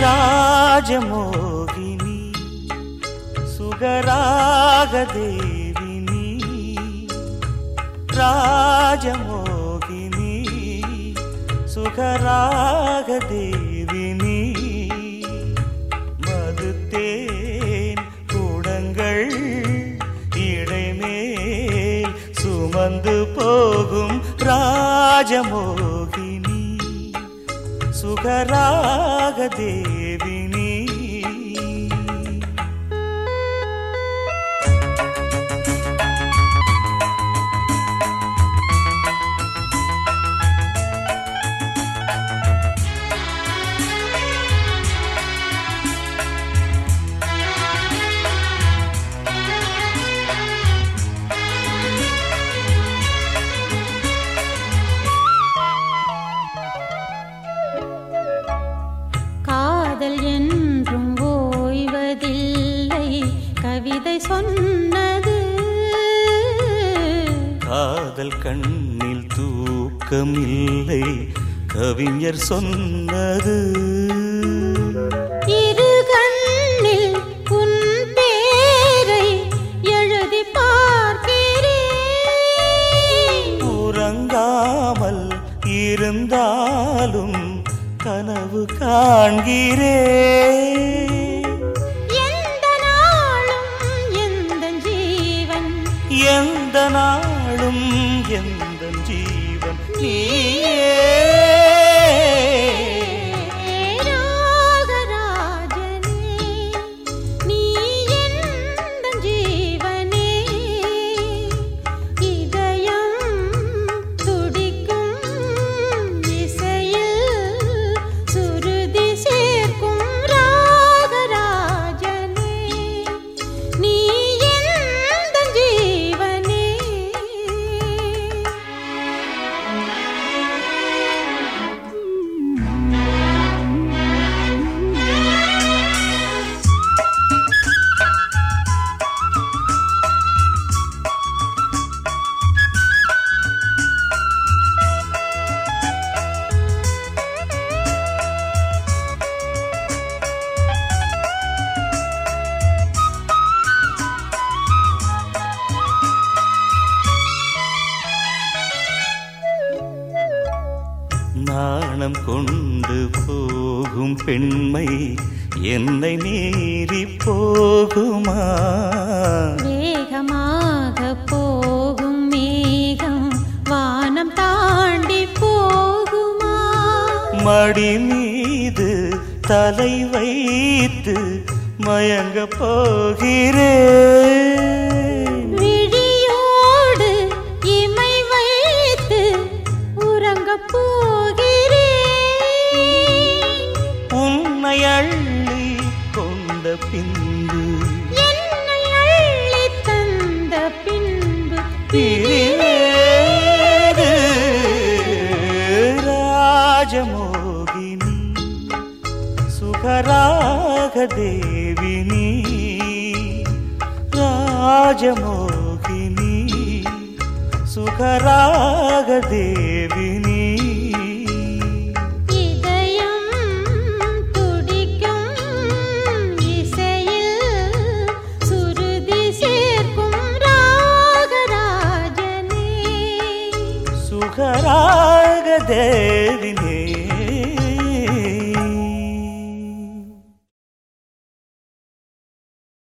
ராஜமோகினி சுகராக தேவினி ராஜமோகினி சுகராக தேவினி மதுத்தேன் கூடங்கள் இடைமேல் சுமந்து போகும் ராஜமோகினி சுகராக தேவினி காதல் என்றும் ஓய்வதில்லை கவிதை சொன்னது காதல் கண்ணில் தூக்கமில்லை கவிஞர் சொன்னது இரு கண்ணில் உன் பேரை எழுதி பார்க்கிறேன் உறங்காமல் இருந்தாலும் கனவு காண்கிறேன் எந்த நாளும் எந்த ஜீவன் எந்த நாளும் எந்த ஜீவன் நீயே ராகராஜனே, நீ எந்தன் ஜீவனே. இதயம் துடிக்கும் இசையில் சுருதி சேர்க்கும் ராகராஜனே, நீ எந்தன் ஜீவனே நாணம் கொண்டு போகும் பெண்மை என்னை மீறி போகுமா வேகமாக போகும் மேகம் வானம் தாண்டி போகுமா மடி மீது தலை வைத்து மயங்க போகிறேன் விழியோடு இமை வைத்து உறங்கப் போகிறேன் உன்னை அள்ளி கொண்ட பின்பு என்னை அள்ளித் தந்த பின்பு பிரிவேது ராஜமோகினி சுகராக தேவினி ராஜமோகினி சுகராக தேவினி இதயம் துடிக்கும் இசையில் சுருதி சேர்க்கும் ராகராஜனே சுகராக தேவினி